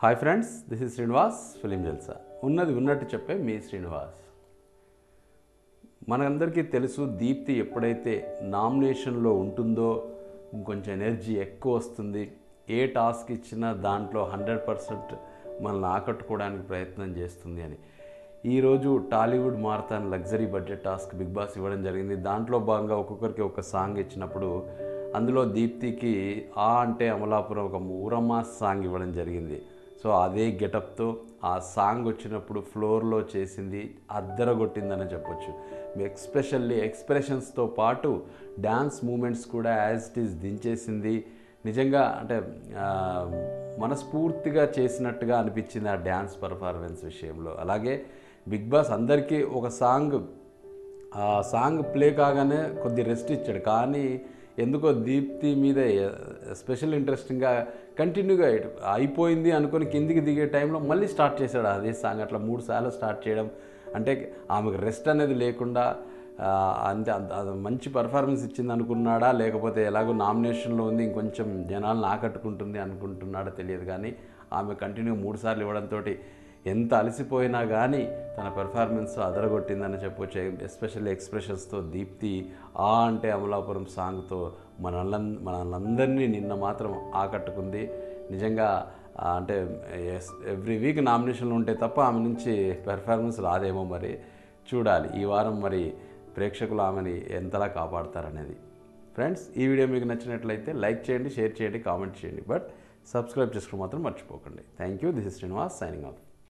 hi friends this is Srinivas film Jalsa ఉన్నది ఉన్నట్టు చెప్పే మీ శ్రీనివాస్ మనందరికీ తెలుసు దీప్తి ఎప్పుడైతే నామినేషన్లో ఉంటుందో ఇంకొంచెం ఎనర్జీ ఎక్కువ వస్తుంది ఏ టాస్క్ ఇచ్చినా దాంట్లో హండ్రెడ్ పర్సెంట్ మనల్ని ఆకట్టుకోవడానికి ప్రయత్నం చేస్తుంది అని ఈరోజు Tollywood marathon luxury budget task big boss ఇవ్వడం జరిగింది దాంట్లో భాగంగా ఒక్కొక్కరికి ఒక సాంగ్ ఇచ్చినప్పుడు అందులో దీప్తికి ఆ అంటే అమలాపురం ఒక ఊరమ్మ సాంగ్ ఇవ్వడం జరిగింది సో అదే గెటప్తో ఆ సాంగ్ వచ్చినప్పుడు ఫ్లోర్లో చేసింది అద్దరగొట్టిందని చెప్పొచ్చు ఎక్స్పెషల్లీ ఎక్స్ప్రెషన్స్తో పాటు డ్యాన్స్ మూమెంట్స్ కూడా యాజ్ ఇట్ ఈస్ దించేసింది నిజంగా అంటే ఆ, మనస్ఫూర్తిగా చేసినట్టుగా అనిపించింది ఆ డ్యాన్స్ పర్ఫార్మెన్స్ విషయంలో అలాగే బిగ్ బాస్ అందరికీ ఒక సాంగ్ ఆ సాంగ్ ప్లే కాగానే కొద్ది రెస్ట్ ఇచ్చాడు కానీ ఎందుకో దీప్తి మీద స్పెషల్ ఇంట్రెస్టింగ్గా కంటిన్యూగా ఇటు అయిపోయింది అనుకొని కిందికి దిగే టైంలో మళ్ళీ స్టార్ట్ చేశాడు అదే సాంగ్ అట్లా మూడు సార్లు స్టార్ట్ చేయడం అంటే ఆమెకు రెస్ట్ అనేది లేకుండా ఆ, అంతే అంత అది మంచి పర్ఫార్మెన్స్ ఇచ్చింది అనుకున్నాడా లేకపోతే ఎలాగో నామినేషన్లో ఉంది ఇంకొంచెం జనాలను ఆకట్టుకుంటుంది అనుకుంటున్నాడా తెలియదు కానీ ఆమె కంటిన్యూ మూడు సార్లు ఇవ్వడంతో ఎంత అలసిపోయినా కానీ తన పెర్ఫార్మెన్స్ అదరగొట్టిందని చెప్పొచ్చు ఎస్పెషల్లీ ఎక్స్ప్రెషన్స్తో దీప్తి ఆ అంటే అమలాపురం సాంగ్తో మనల్ని మనల్ందరినీ నిన్న మాత్రం ఆకట్టుకుంది నిజంగా ఆ, అంటే ఎవ్రీ వీక్ నామినేషన్లు ఉంటే తప్ప ఆమె నుంచి పెర్ఫార్మెన్స్ రాదేమో మరి చూడాలి ఈ వారం మరి ప్రేక్షకులు ఆమెని ఎంతలా కాపాడతారనేది ఫ్రెండ్స్ ఈ వీడియో మీకు నచ్చినట్లయితే లైక్ చేయండి షేర్ చేయండి కామెంట్ చేయండి బట్ సబ్స్క్రైబ్ చేసుకోవడం మాత్రం మర్చిపోకండి thank you this is Srinivas signing of